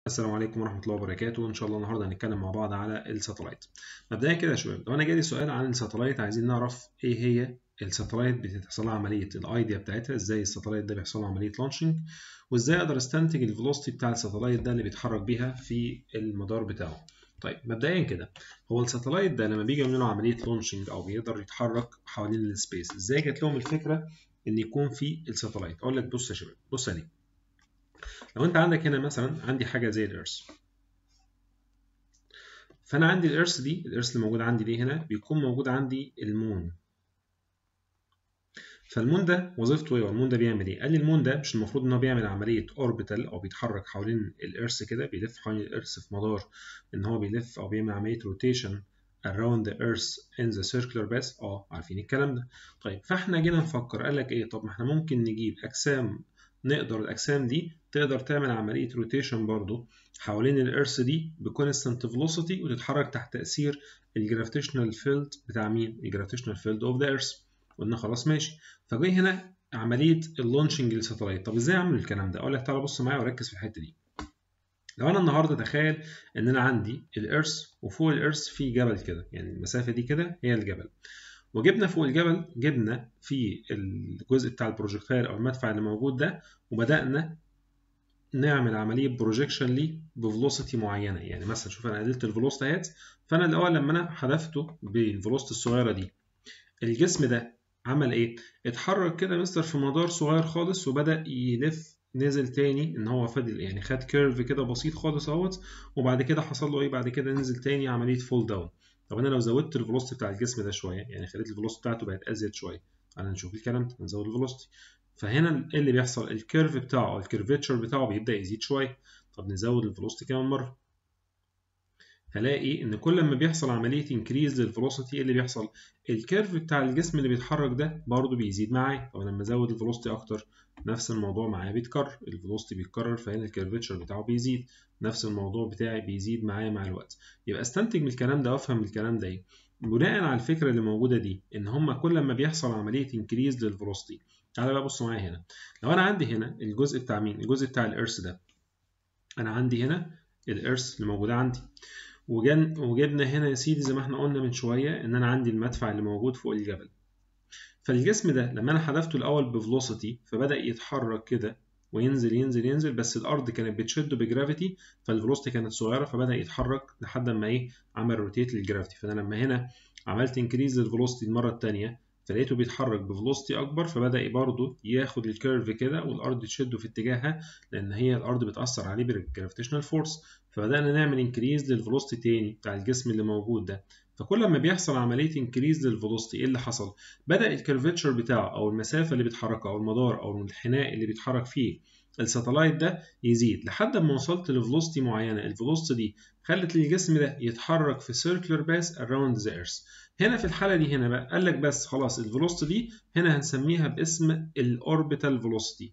السلام عليكم ورحمة الله وبركاته إن شاء الله النهاردة هنتكلم مع بعض على الساتلايت مبدئيا كده يا شباب لو أنا جالي سؤال عن الساتلايت عايزين نعرف إيه هي الساتلايت بتحصل لها عملية الأيديا بتاعتها إزاي الساتلايت ده بيحصل له عملية لانشنج وإزاي أقدر أستنتج الفيلوسيتي بتاع الساتلايت ده اللي بيتحرك بيها في المدار بتاعه طيب مبدئيا كده هو الساتلايت ده لما بيجي يعملوا عملية لانشنج أو بيقدر يتحرك حوالين السبيس إزاي جات لهم الفكرة إن يكون في الساتلايت أقول لك بص يا شباب بص يا ليه لو انت عندك هنا مثلا عندي حاجه زي الارث فانا عندي الارث دي الارث اللي موجود عندي دي هنا بيكون موجود عندي المون فالمون ده وظيفته ايه والمون ده بيعمل ايه قال لي المون ده مش المفروض ان هو بيعمل عمليه اوربيتال او بيتحرك حوالين الارث كده بيلف حوالين الارث في مدار ان هو بيلف او بيعمل عمليه روتيشن around the earth in the circular path اه عارفين الكلام ده طيب فاحنا جينا نفكر قال لك ايه طب ما احنا ممكن نجيب اجسام نقدر الأجسام دي تقدر تعمل عملية روتيشن برضو حوالين الإرث دي بكونستانت فيلوسيتي وتتحرك تحت تأثير الجرافيتيشنال فيلد بتاع مين؟ الجرافيتيشنال فيلد أوف ذا إيرث قلنا خلاص ماشي فجاي هنا عملية اللونشنج للساتلايت طب إزاي أعمل الكلام ده؟ أقول لك تعالى بص معايا وركز في الحتة دي لو أنا النهاردة تخيل إن أنا عندي الإرث وفوق الإرث في جبل كده يعني المسافة دي كده هي الجبل وجبنا فوق الجبل جبنا في الجزء بتاع البروجيكتايل او المدفع اللي موجود ده وبدانا نعمل عمليه بروجيكشن ليه بفلوسيتي معينه يعني مثلا شوف انا قللت الفلوسيتي اهيت فانا الاول لما انا حذفته بالفلوسيتي الصغيره دي الجسم ده عمل ايه اتحرك كده مستر في مدار صغير خالص وبدا يلف نزل تاني ان هو فضل يعني خد كيرف كده بسيط خالص اهوت وبعد كده حصل له ايه بعد كده نزل تاني عمليه فول داون طب انا لو زودت الفيلوسيتي بتاع الجسم ده شويه يعني خليت الفيلوسيتي بتاعته بقت ازيد شويه تعالى نشوف الكلام ده نزود الفيلوسيتي فهنا ايه اللي بيحصل الكيرف بتاعه الكيرفيتشر بتاعه بيبدا يزيد شويه طب نزود الفيلوسيتي كمان مره هلاقي ان كل ما بيحصل عمليه انكريز للفيلوسيتي ايه اللي بيحصل الكيرف بتاع الجسم اللي بيتحرك ده برضه بيزيد معايا طب لما ازود الفيلوسيتي اكتر نفس الموضوع معايا بيتكرر الفيلوسيتي بيتكرر فهنا الكيرفيتشر بتاعه بيزيد نفس الموضوع بتاعي بيزيد معايا مع الوقت يبقى استنتج من الكلام ده وافهم الكلام ده ايه بناء على الفكره اللي موجوده دي ان هما كل ما بيحصل عمليه انكريز للفيلوسيتي تعالى بقى بص معايا هنا لو انا عندي هنا الجزء بتاع مين الجزء بتاع الارث ده انا عندي هنا الارث اللي موجوده عندي وجن وجبنا هنا يا سيدي زي ما احنا قلنا من شويه ان انا عندي المدفع اللي موجود فوق الجبل فالجسم ده لما انا حذفته الاول بفلوسيتي فبدا يتحرك كده وينزل ينزل ينزل بس الارض كانت بتشده بجرافيتي فالفلوسيتي كانت صغيره فبدا يتحرك لحد ما ايه عمل روتيت للجرافيتي فانا لما هنا عملت انكريز للفلوسيتي المره الثانيه فلقيته بيتحرك بفلوسيتي اكبر فبدا برضه ياخد الكيرف كده والارض تشده في اتجاهها لان هي الارض بتاثر عليه بالجرافيتيشنال فورس فبدانا نعمل انكريز للفلوسيتي تاني بتاع الجسم اللي موجود ده فكل ما بيحصل عمليه انكريز للفيلوسيتي ايه اللي حصل بدا الكيرفتشر بتاعه او المسافه اللي بيتحركها او المدار او الانحناء اللي بيتحرك فيه الساتلايت ده يزيد لحد ما وصلت لفيلوسيتي معينه الفيلوسيتي دي خلت الجسم ده يتحرك في circular path around the earth هنا في الحاله دي هنا بقى قال لك بس خلاص الفيلوسيتي دي هنا هنسميها باسم الاوربيتال فيلوسيتي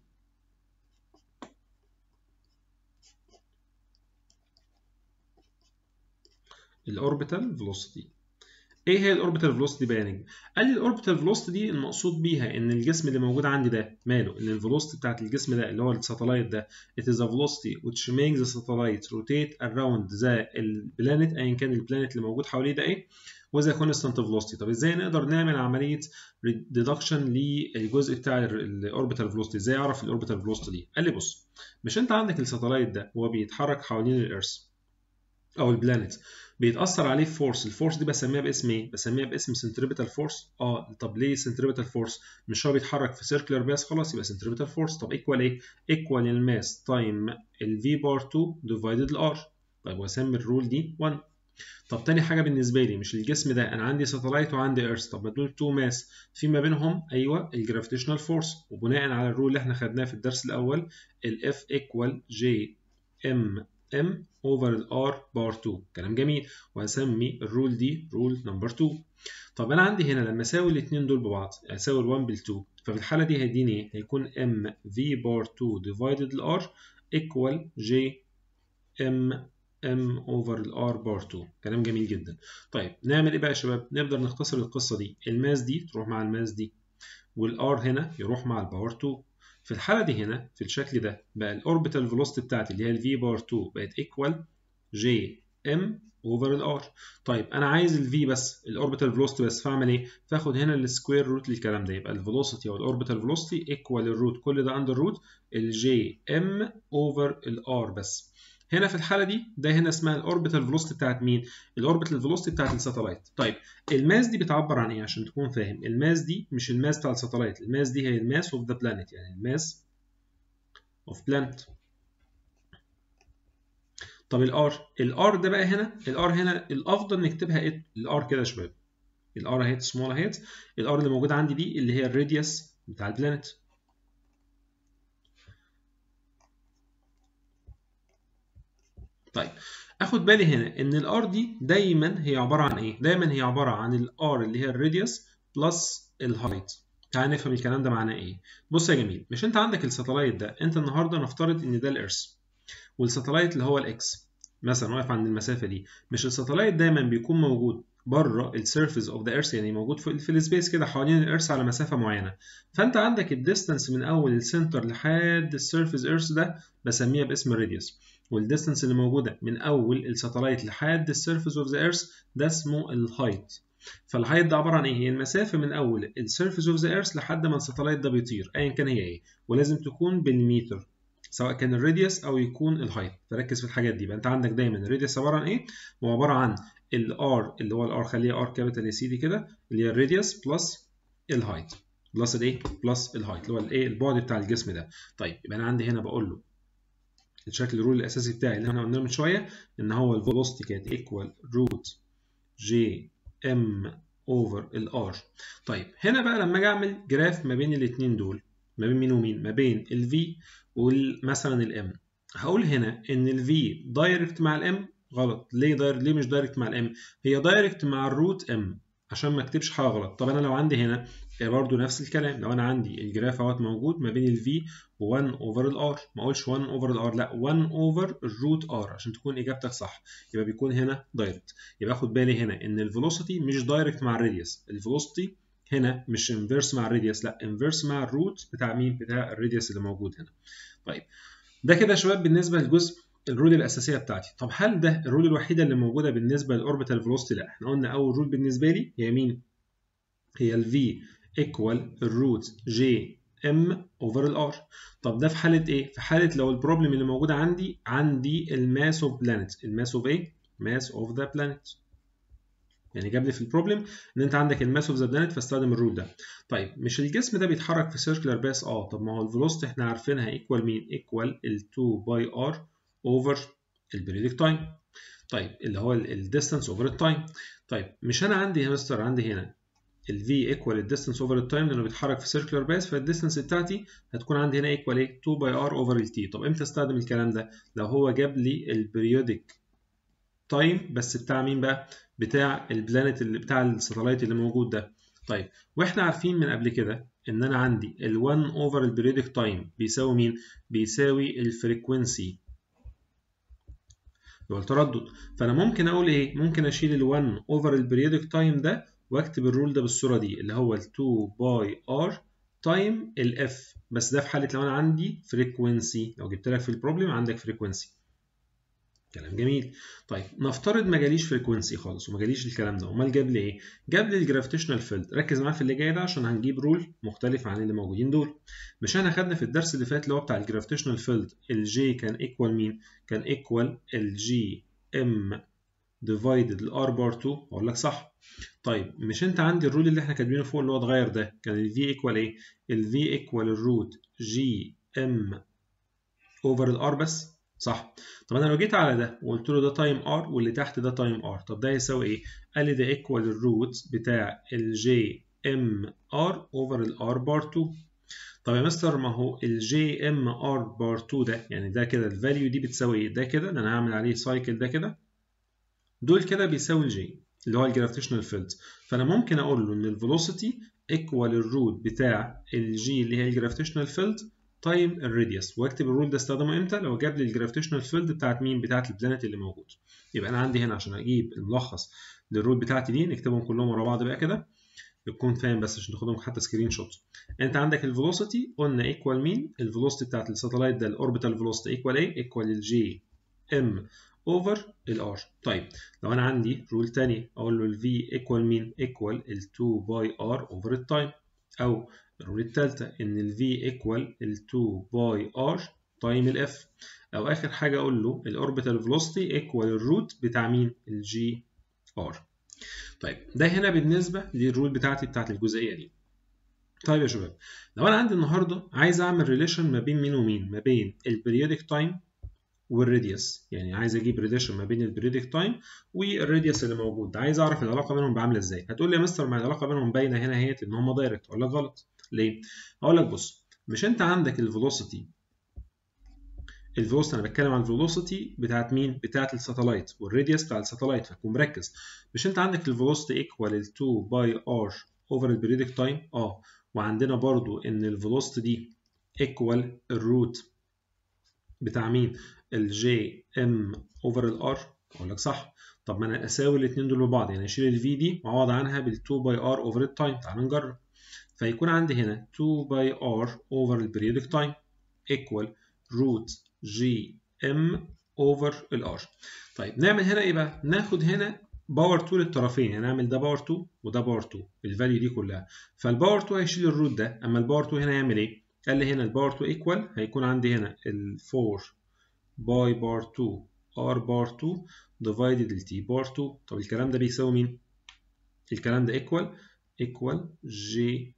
الاوربيتال فيلوسيتي ايه هي الاوربيتال فيلوسيتي بقى يا نجم؟ قال لي الاوربيتال فيلوسيتي دي المقصود بيها ان الجسم اللي موجود عندي ده ماله؟ ان الفيلوسيتي بتاعت الجسم ده اللي هو الساتلايت ده it is a velocity which makes the satellite rotate around the planet ايا كان البلانيت اللي موجود حواليه ده ايه؟ وذا كونستانت فيلوسيتي طب ازاي نقدر نعمل عمليه ديدكشن للجزء بتاع الاوربيتال فيلوسيتي ازاي اعرف الاوربيتال فيلوسيتي دي؟ قال لي بص مش انت عندك الساتلايت ده هو بيتحرك حوالين الارث او البلانيت بيتاثر عليه فورس الفورس دي بسميها باسم ايه بسميها باسم سنتريبيتال فورس اه طب ليه سنتريبيتال فورس مش هو بيتحرك في سيركلر باس خلاص يبقى سنتريبيتال فورس طب ايكوال ايه ايكوال الماس تايم الفي بار 2 ديفايدد الار طيب واسمي الرول دي 1 طب تاني حاجه بالنسبه لي مش الجسم ده انا عندي ساتلايت وعندي ايرث طب ما دول تو ماس في ما بينهم ايوه الجرافيتيشنال فورس وبناء على الرول اللي احنا خدناه في الدرس الاول الاف ايكوال جي ام m over r بار 2 كلام جميل وهسمي الرول دي رول نمبر 2 طب انا عندي هنا لما اساوي الاثنين دول ببعض اساوي ال1 بال2 ففي الحاله دي هيديني ايه هيكون m v بار 2 divided ال r equal j m m over ال r بار 2 كلام جميل جدا طيب نعمل ايه بقى يا شباب نقدر نختصر القصه دي الماس دي تروح مع الماس دي والار هنا يروح مع الباور 2 في الحاله دي هنا في الشكل ده بقى الاوربيتال فيلوسيتي بتاعتي اللي هي الفي بار 2 بقت ايكوال جي ام اوفر الار طيب انا عايز الفي بس الاوربيتال فيلوسيتي بس فاعمل ايه فاخد هنا السكوير روت للكلام ده يبقى الفيلوسيتي او الاوربيتال فيلوسيتي ايكوال الروت كل ده اندر روت الجي ام اوفر الار بس هنا في الحاله دي ده هنا اسمها الاوربيتال فيلوسيتي بتاعت مين الاوربيتال فيلوسيتي بتاعت الساتلايت طيب الماس دي بتعبر عن ايه عشان تكون فاهم الماس دي مش الماس بتاع الساتلايت الماس دي هي الماس اوف ذا بلانيت يعني الماس اوف بلانيت طب الار الار ده بقى هنا الار هنا الافضل نكتبها ايه الار كده يا شباب الار اهيت سمول اهيت الار اللي موجوده عندي دي اللي هي الراديوس بتاع البلانيت طيب اخد بالي هنا ان الار دي دايما هي عباره عن ايه دايما هي عباره عن الار اللي هي الراديوس بلس الهايت تعال نفهم الكلام ده معناه ايه بص يا جميل مش انت عندك الساتلايت ده انت النهارده نفترض ان ده الارث والساتلايت اللي هو الاكس مثلا واقف عند المسافه دي مش الساتلايت دايما بيكون موجود بره السيرفيس اوف ذا ايرث يعني موجود في, في السبيس كده حوالين الارث على مسافه معينه فانت عندك الديستانس من اول السنتر لحد السيرفيس ايرث ده بسميها باسم الراديوس والديستانس اللي موجوده من اول الساتلايت لحد السيرفيس اوف ذا ايرث ده اسمه الهايت فالهايت ده عباره عن ايه هي المسافه من اول السيرفيس اوف ذا ايرث لحد ما الساتلايت ده بيطير ايا كان هي ايه ولازم تكون بالمتر سواء كان الراديوس او يكون الهايت فركز في الحاجات دي يبقى انت عندك دايما الراديوس عباره عن ايه هو عباره عن الار اللي هو الار خليها ار كابيتال يا سيدي كده اللي هي الراديوس بلس الهايت بلس الايه بلس الهايت اللي هو الايه البعد بتاع الجسم ده طيب يبقى انا عندي هنا بقول له الشكل الرول الاساسي بتاعي اللي احنا قلناه من شويه ان هو الفيلوسيتي كانت ايكوال روت جي ام اوفر الار طيب هنا بقى لما اجي اعمل جراف ما بين الاثنين دول ما بين مين ومين ما بين الفي ومثلا الام هقول هنا ان الفي دايركت مع الام غلط ليه دايركت ليه مش دايركت مع الام هي دايركت مع الروت ام عشان ما اكتبش حاجه غلط طب انا لو عندي هنا برضو نفس الكلام لو انا عندي الجراف اهوت موجود ما بين الفي و1 اوفر الار ما اقولش 1 اوفر الار لا 1 اوفر الروت ار عشان تكون اجابتك صح يبقى بيكون هنا دايركت يبقى اخد بالي هنا ان الفيلوسيتي مش دايركت مع الراديوس الفيلوسيتي هنا مش انفيرس مع الراديوس لا انفيرس مع الروت بتاع مين بتاع الراديوس اللي موجود هنا طيب ده كده يا شباب بالنسبه للجزء الرول الاساسيه بتاعتي طب هل ده الرول الوحيده اللي موجوده بالنسبه للاوربيتال فيلوسيتي لا احنا قلنا اول رول بالنسبه لي هي مين هي الفي ايكوال الروت جي ام اوفر الار طب ده في حاله ايه في حاله لو البروبلم اللي موجوده عندي عندي الماس اوف بلانيت الماس اوف ايه ماس اوف ذا بلانيت يعني جاب لي في البروبلم ان انت عندك الماس اوف ذا بلانيت فاستخدم الرول ده طيب مش الجسم ده بيتحرك في سيركلر باس اه طب ما هو الفيلوسيتي احنا عارفينها ايكوال مين ايكوال ال 2 باي ار اوفر البريدك تايم طيب اللي هو الديستانس اوفر التايم طيب مش انا عندي يا مستر عندي هنا ال v ايكوال الديستانس اوفر التايم لانه بيتحرك في سيركلر باس فالديستانس بتاعتي هتكون عندي هنا ايكوال ايه 2 باي ار اوفر ال t طب امتى استخدم الكلام ده لو هو جاب لي البريودك تايم بس بتاع مين بقى بتاع البلانيت اللي بتاع الساتلايت اللي موجود ده طيب واحنا عارفين من قبل كده ان انا عندي ال 1 اوفر البريودك تايم بيساوي مين بيساوي الفريكوينسي اللي هو التردد فانا ممكن اقول ايه ممكن اشيل ال 1 اوفر البريودك تايم ده واكتب الرول ده بالصوره دي اللي هو ال 2 باي ار تايم الاف بس ده في حاله لو انا عندي فريكوينسي لو جبت لك في البروبلم عندك فريكوينسي كلام جميل طيب نفترض ما جاليش فريكوينسي خالص وما جاليش الكلام ده امال جاب لي ايه جاب لي الجرافيتيشنال فيلد ركز معايا في اللي جاي ده عشان هنجيب رول مختلف عن اللي موجودين دول مش احنا خدنا في الدرس اللي فات اللي هو بتاع الجرافيتيشنال فيلد الجي كان ايكوال مين كان ايكوال الجي ام ديفايدد الار بار 2 اقول لك صح طيب مش انت عندي الرول اللي احنا كاتبينه فوق اللي هو اتغير ده كان ال v ايكوال ايه ال v ايكوال الروت جي ام اوفر الار بس صح طب انا لو جيت على ده وقلت له ده تايم ار واللي تحت ده تايم ار طب ده يساوي ايه قال لي ده ايكوال الروت بتاع الجي ام ار اوفر الار بار 2 طب يا مستر ما هو الجي ام ار بار 2 ده يعني ده كده الفاليو دي بتساوي ايه ده كده انا هعمل عليه سايكل ده كده دول كده بيساوي الجي اللي هو الجرافيتيشنال فيلد فانا ممكن اقول له ان الفيلوسيتي ايكوال الروت بتاع الجي اللي هي الجرافيتيشنال فيلد تايم الراديوس واكتب الرول ده استخدمه امتى لو جاب لي الجرافيتيشنال فيلد بتاعت مين بتاعت البلانيت اللي موجود يبقى انا عندي هنا عشان اجيب الملخص للرول بتاعتي دي نكتبهم كلهم ورا بعض بقى كده تكون فاهم بس عشان تاخدهم حتى سكرين شوت انت عندك الفيلوسيتي قلنا ايكوال مين الفيلوسيتي بتاعت الساتلايت ده الاوربيتال فيلوسيتي ايكوال ايه ايكوال الجي ام اوفر الار طيب لو انا عندي رول تاني اقول له الفي ايكوال مين ايكوال ال2 باي ار اوفر التايم او الرول الثالثه ان الفي ايكوال ال2 باي ار تايم الاف او اخر حاجه اقول له الاوربيتال فيلوسيتي ايكوال الروت بتاع مين الجي ار طيب ده هنا بالنسبه للرول بتاعتي بتاعت الجزئيه دي طيب يا شباب لو انا عندي النهارده عايز اعمل ريليشن ما بين مين ومين ما بين البريودك تايم والراديوس يعني عايز اجيب ريليشن ما بين البريودك تايم والراديوس اللي موجود عايز اعرف العلاقه بينهم عامله ازاي هتقول لي يا مستر ما العلاقه بينهم باينه هنا اهيت ان هم دايركت اقول لك غلط ليه اقول لك بص مش انت عندك الفيلوسيتي الفيلوسيتي انا بتكلم عن الفيلوسيتي بتاعت مين بتاعت الساتلايت والراديوس بتاع الساتلايت فكون مركز مش انت عندك الفيلوسيتي ايكوال ال 2 باي ار اوفر البريودك تايم اه وعندنا برضو ان الفيلوسيتي دي ايكوال الروت بتاع مين الجي ام اوفر الار اقول لك صح طب ما انا اساوي الاثنين دول ببعض يعني اشيل الفي دي واعوض عنها بال 2 باي ار اوفر التايم تعال نجرب فيكون عندي هنا 2 باي ار اوفر البريودك تايم ايكوال روت جي ام اوفر الار طيب نعمل هنا ايه بقى ناخد هنا باور 2 للطرفين يعني نعمل ده باور 2 وده باور 2 الفاليو دي كلها فالباور 2 هيشيل الروت ده اما الباور 2 هنا هيعمل ايه قال لي هنا الباور 2 ايكوال هيكون عندي هنا ال 4 باي بار 2 ار بار 2 ديفايدد ال تي بار 2 طب الكلام ده بيساوي مين؟ الكلام ده ايكوال ايكوال جي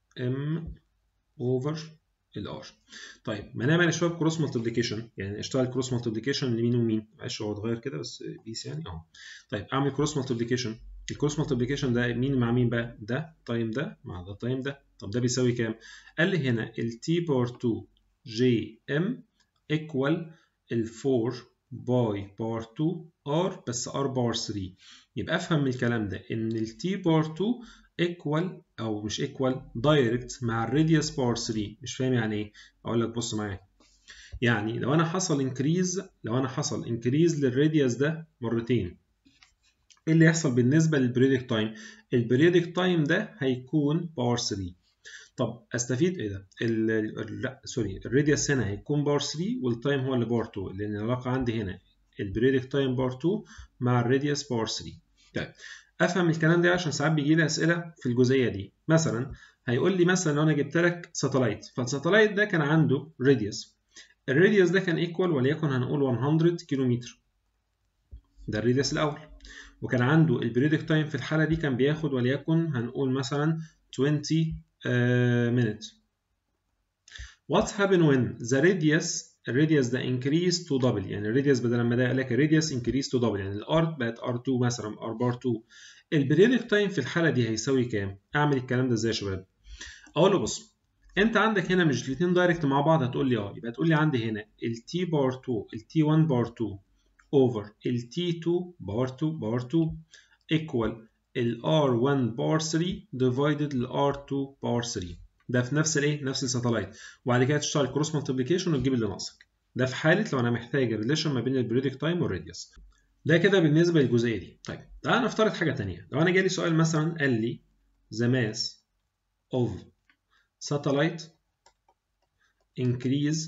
ام اوفر الار طيب ما نعمل يا شباب كروس مالتيبليكيشن يعني اشتغل كروس مالتيبليكيشن لمين ومين معلش هو اتغير كده بس بيس يعني اهو طيب اعمل كروس مالتيبليكيشن الكروس مالتيبليكيشن ده مين مع مين بقى ده تايم ده مع ده تايم ده طب ده بيساوي كام قال لي هنا ال تي بار 2 جي ام ايكوال ال 4 باي باور 2 ار بس ار باور 3 يبقى افهم من الكلام ده ان ال تي باور 2 ايكوال او مش ايكوال دايركت مع الراديوس باور 3 مش فاهم يعني ايه اقول لك بص معايا يعني لو انا حصل انكريز لو انا حصل انكريز للراديوس ده مرتين ايه اللي يحصل بالنسبه للبريدك تايم البريدك تايم ده هيكون باور 3 طب استفيد ايه ده؟ ال ال لا سوري الراديوس هنا هيكون باور 3 والتايم هو اللي باور 2 لان العلاقه عندي هنا البريدك تايم باور 2 مع الراديوس باور 3 طيب افهم الكلام ده عشان ساعات بيجي لي اسئله في الجزئيه دي مثلا هيقول لي مثلا لو انا جبت لك ساتلايت فالساتلايت ده كان عنده راديوس الراديوس ده كان ايكوال وليكن هنقول 100 كيلومتر ده الراديوس الاول وكان عنده البريدك تايم في الحاله دي كان بياخد وليكن هنقول مثلا 20 Uh, minute. What happened when the radius الراديوس ده increase to double يعني الراديوس بدل ما ده قال لك الراديوس increase to double يعني الار بقت R2 مثلا R بار 2 البريدك تايم في الحالة دي هيساوي كام؟ أعمل الكلام ده إزاي يا شباب؟ أقول له بص أنت عندك هنا مش الاتنين دايركت مع بعض هتقول لي أه يبقى تقول لي عندي هنا ال T باور 2 ال T1 باور 2 over ال T2 باور 2 باور 2 equal ال R1 باور 3 divided ال R2 باور 3 ده في نفس الايه نفس الساتلايت وبعد كده تشتغل كروس مالتيبليكيشن وتجيب اللي ناقصك ده في حاله لو انا محتاج ريليشن ما بين البريدك تايم والراديوس ده كده بالنسبه للجزئيه دي طيب تعال نفترض حاجه ثانيه لو انا جالي سؤال مثلا قال لي the mass of satellite increase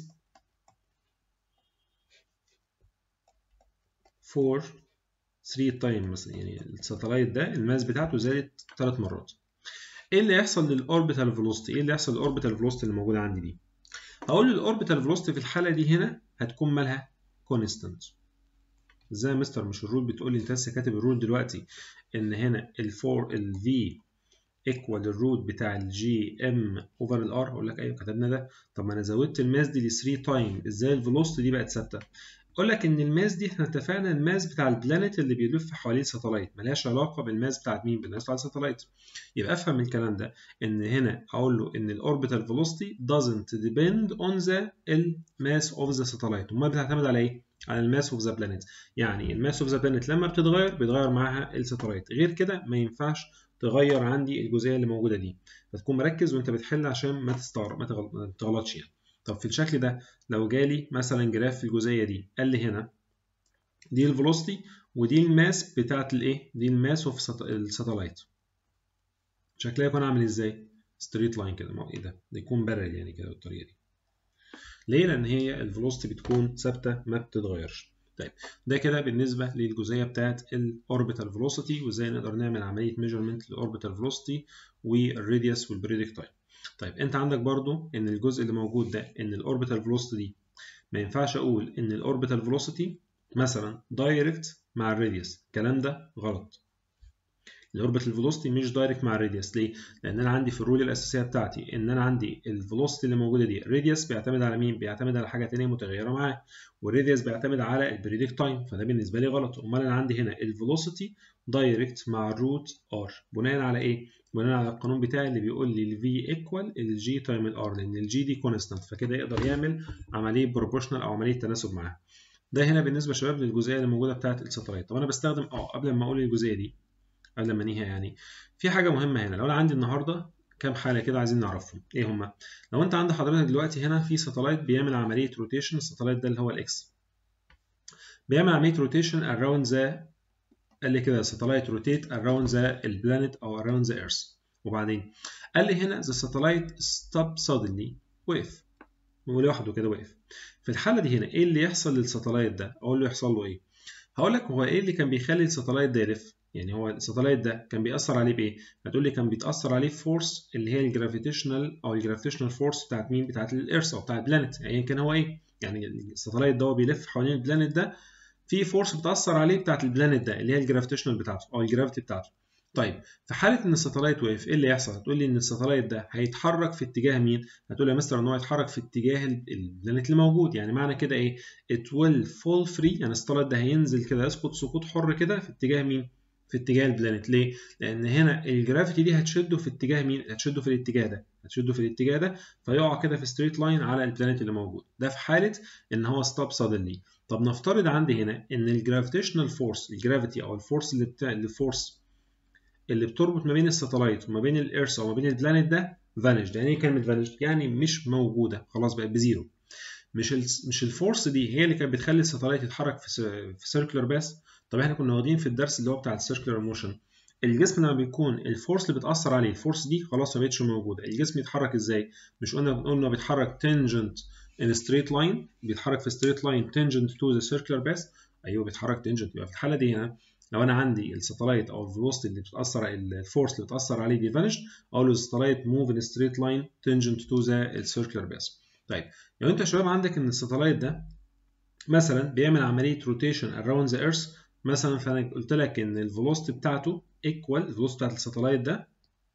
for 3 تايم مثلا يعني الساتلايت ده الماس بتاعته زادت 3 مرات ايه اللي يحصل للاوربيتال فيلوسيتي ايه اللي يحصل للاوربيتال فيلوسيتي اللي موجوده عندي دي هقول الاوربيتال فيلوسيتي في الحاله دي هنا هتكون مالها كونستانت ازاي يا مستر مش الرول بتقول لي انت لسه كاتب الرول دلوقتي ان هنا ال4 الفي ايكوال الروت بتاع الجي ام اوفر الار اقول لك ايوه كتبنا ده طب ما انا زودت الماس دي ل 3 تايم ازاي الفيلوسيتي دي بقت ثابته اقول لك ان الماس دي احنا اتفقنا الماس بتاع البلانيت اللي بيلف حوالين ساتلايت ملهاش علاقه بالماس بتاعت مين بالماس بتاع الساتلايت يبقى افهم من الكلام ده ان هنا اقول له ان الاوربيتال فيلوسيتي doesn't depend on the mass of the satellite امال بتعتمد على ايه على الماس اوف ذا بلانيت يعني الماس اوف ذا بلانيت لما بتتغير بيتغير معاها الساتلايت غير كده ما ينفعش تغير عندي الجزئيه اللي موجوده دي فتكون مركز وانت بتحل عشان ما تستغرب ما تغلطش يعني طب في الشكل ده لو جالي مثلا جراف في الجزئيه دي قال لي هنا دي الفيلوسيتي ودي الماس بتاعت الايه دي الماس اوف الساتلايت شكلها يكون عامل ازاي ستريت لاين كده ما ايه ده ده يكون بارل يعني كده بالطريقه دي ليه لان هي الفيلوسيتي بتكون ثابته ما بتتغيرش طيب ده كده بالنسبه للجزئيه بتاعه الاوربيتال فيلوسيتي وازاي نقدر نعمل عمليه ميجرمنت للاوربيتال فيلوسيتي والراديوس والبريدكت تايم طيب انت عندك برضو ان الجزء اللي موجود ده ان الاوربيتال فيلوسيتي دي ما ينفعش اقول ان الاوربيتال فيلوسيتي مثلا دايركت مع الراديوس الكلام ده غلط الاوربيتال فيلوسيتي مش دايركت مع الراديوس ليه لان انا عندي في الرول الاساسيه بتاعتي ان انا عندي الفيلوسيتي اللي موجوده دي الراديوس بيعتمد على مين بيعتمد على حاجه ثانيه متغيره معاه والراديوس بيعتمد على البريدكت تايم فده بالنسبه لي غلط امال انا عندي هنا الفيلوسيتي دايركت مع الروت ار بناء على ايه بناء على القانون بتاعي اللي بيقول لي الفي ايكوال الجي تايم الار لان الجي دي كونستانت فكده يقدر يعمل عمليه بروبورشنال او عمليه تناسب معاها ده هنا بالنسبه يا شباب للجزئيه اللي موجوده بتاعه الساتلايت طب انا بستخدم اه قبل ما اقول الجزئيه دي قبل ما انهيها يعني في حاجه مهمه هنا لو انا عندي النهارده كام حاله كده عايزين نعرفهم ايه هما لو انت عند حضرتك دلوقتي هنا في ساتلايت بيعمل عمليه روتيشن الساتلايت ده اللي هو الاكس بيعمل عمليه روتيشن اراوند ذا قال لي كده ساتلايت روتيت اراوند ذا البلانيت او اراوند ذا ايرث وبعدين قال لي هنا ذا ساتلايت ستوب suddenly وقف لوحده كده وقف في الحاله دي هنا ايه اللي يحصل للساتلايت ده اقول له يحصل له ايه هقول لك هو ايه اللي كان بيخلي الساتلايت ده يلف يعني هو الساتلايت ده كان بيأثر عليه بايه هتقول لي كان بيتأثر عليه فورس اللي هي الجرافيتيشنال او الجرافيتيشنال فورس بتاعت مين بتاعت الارث او بتاعت البلانيت يعني كان هو ايه يعني الساتلايت ده هو بيلف حوالين البلانيت ده في فورس بتأثر عليه بتاعت البلانيت ده اللي هي الجرافيتيشنال بتاعته او الجرافيتي بتاعته طيب في حاله ان الساتلايت وقف ايه اللي يحصل هتقول لي ان الساتلايت ده هيتحرك في اتجاه مين هتقول لي يا مستر ان هو هيتحرك في اتجاه البلانيت اللي موجود يعني معنى كده ايه it will fall free يعني الساتلايت ده هينزل كده يسقط سقوط حر كده في اتجاه مين في اتجاه البلانيت ليه لان هنا الجرافيتي دي هتشده في اتجاه مين هتشده في الاتجاه ده هتشده في الاتجاه ده فيقع كده في ستريت لاين على البلانيت اللي موجود ده في حاله ان هو ستوب suddenly طب نفترض عندي هنا ان الجرافيتيشنال فورس الجرافيتي او الفورس اللي بتاع الفورس اللي بتربط ما بين الساتلايت وما بين الارث او ما بين البلانيت ده فانيشد يعني ايه كلمه فانيشد يعني مش موجوده خلاص بقت بزيرو مش ال مش الفورس دي هي اللي كانت بتخلي الساتلايت يتحرك في في سيركلر باس طب احنا كنا واخدين في الدرس اللي هو بتاع السيركلر موشن الجسم لما بيكون الفورس اللي بتاثر عليه الفورس دي خلاص ما بقتش موجوده الجسم يتحرك ازاي مش قلنا قلنا بيتحرك تنجنت in a straight line بيتحرك في straight line tangent to the circular path ايوه بيتحرك tangent يبقى في الحاله دي هنا لو انا عندي الساتلايت او الفيلوسيتي اللي بتاثر الفورس اللي بتاثر عليه دي فانيشد اقول له الساتلايت موف ان ستريت لاين tangent to the circular path طيب لو انت يا شباب عندك ان الساتلايت ده مثلا بيعمل عمليه روتيشن around the earth مثلا فانا قلت لك ان الفيلوسيتي بتاعته ايكوال الفيلوسيتي بتاعت الساتلايت ده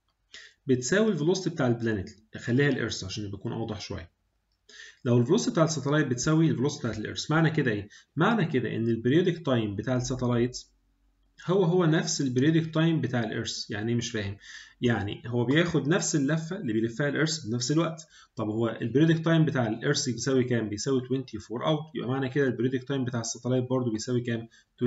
بتساوي الفيلوسيتي بتاع البلانيت خليها الارث عشان يبقى يكون اوضح شويه لو الفيلوسيتي بتاع الساتلايت بتساوي الفيلوسيتي بتاعت الارث معنى كده ايه معنى كده ان البريودك تايم بتاع الساتلايت هو هو نفس البريودك تايم بتاع الارث يعني ايه مش فاهم يعني هو بياخد نفس اللفه اللي بيلفها الارث بنفس الوقت طب هو البريودك تايم بتاع الارث بيساوي كام بيساوي 24 اور يبقى معنى كده البريودك تايم بتاع الساتلايت برضو بيساوي كام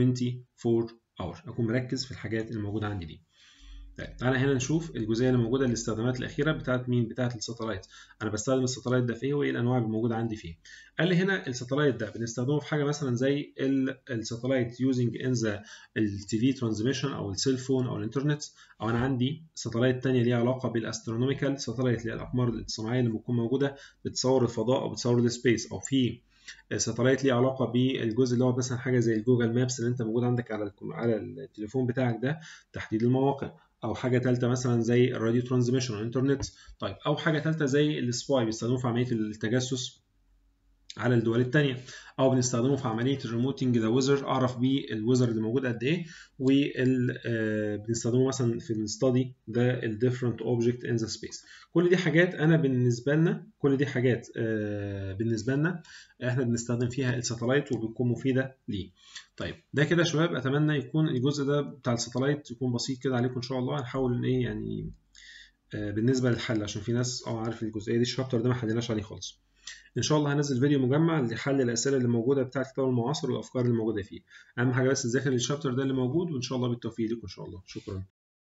24 اور اكون مركز في الحاجات اللي موجوده عندي دي طيب تعالى هنا نشوف الجزئيه اللي موجوده الاستخدامات الاخيره بتاعت مين بتاعت الساتلايت انا بستخدم الساتلايت ده في ايه وايه الانواع اللي موجوده عندي فيه قال لي هنا الساتلايت ده بنستخدمه في حاجه مثلا زي الساتلايت يوزنج ان ذا التي في ترانزميشن او السيل فون او الانترنت او انا عندي ساتلايت ثانيه ليها علاقه بالاسترونوميكال ساتلايت اللي هي الاقمار الصناعيه اللي بتكون موجوده بتصور الفضاء او بتصور السبيس او في ساتلايت ليه علاقه بالجزء اللي هو مثلا حاجه زي الجوجل مابس اللي انت موجود عندك على على التليفون بتاعك ده تحديد المواقع او حاجه ثالثه مثلا زي الراديو ترانزميشن الانترنت طيب او حاجه ثالثه زي السباي بيستخدموه في عمليه التجسس على الدول الثانيه او بنستخدمه في عمليه الريموتنج ذا ويزر اعرف بيه الويزر اللي موجود قد ايه وبنستخدمه مثلا في الستادي ده الديفرنت اوبجكت ان ذا سبيس كل دي حاجات انا بالنسبه لنا كل دي حاجات بالنسبه لنا احنا بنستخدم فيها الساتلايت وبتكون مفيده ليه طيب ده كده يا شباب اتمنى يكون الجزء ده بتاع الساتلايت يكون بسيط كده عليكم ان شاء الله هنحاول ايه يعني بالنسبه للحل عشان في ناس اه عارف الجزئيه دي الشابتر ده ما حليناش عليه خالص ان شاء الله هنزل فيديو مجمع لحل الاسئله اللي موجوده بتاعه الكتاب المعاصر والافكار اللي موجوده فيه اهم حاجه بس تذاكر الشابتر ده اللي موجود وان شاء الله بالتوفيق لكم ان شاء الله شكرا